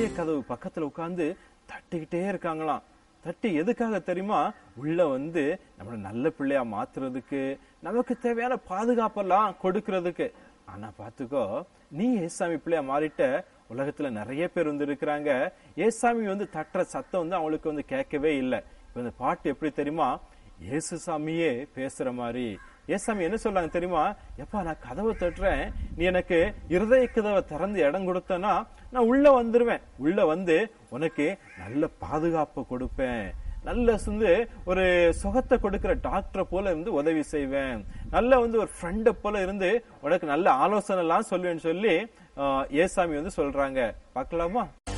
இதய கதவு பக்கத்துல உட்கார்ந்து தட்டிக்கிட்டே இருக்காங்களாம் தட்டி எதுக்காக தெரியுமா உள்ள வந்து நம்மள நல்ல பிள்ளையா மாத்துறதுக்கு நமக்கு தேவையான பாதுகாப்பெல்லாம் கொடுக்கறதுக்கு ஆனா பாத்துக்கோ நீ ஏசாமி பிள்ளையா மாறிட்ட உலகத்துல நிறைய பேர் வந்து இருக்கிறாங்க ஏசாமி வந்து தட்டுற சத்தம் வந்து அவங்களுக்கு வந்து கேட்கவே இல்லை இப்ப இந்த பாட்டு எப்படி தெரியுமா இயேசு சாமியே பேசுற மாதிரி ஏசாமி என்ன சொல்றாங்க தெரியுமா எப்பா நான் கதவை தட்டுறேன் நீ எனக்கு இருதய கதவை திறந்து இடம் கொடுத்தனா நான் உள்ள வந்துருவேன் உள்ள வந்து உனக்கு நல்ல பாதுகாப்பு கொடுப்பேன் நல்ல வந்து ஒரு சுகத்தை கொடுக்கிற டாக்டரை போல இருந்து உதவி செய்வேன் நல்ல வந்து ஒரு ஃப்ரெண்டை போல இருந்து உனக்கு நல்ல ஆலோசனை எல்லாம் சொல்லுவேன்னு சொல்லி ஆஹ், ஏசாமி வந்து சொல்றாங்க பார்க்கலாமா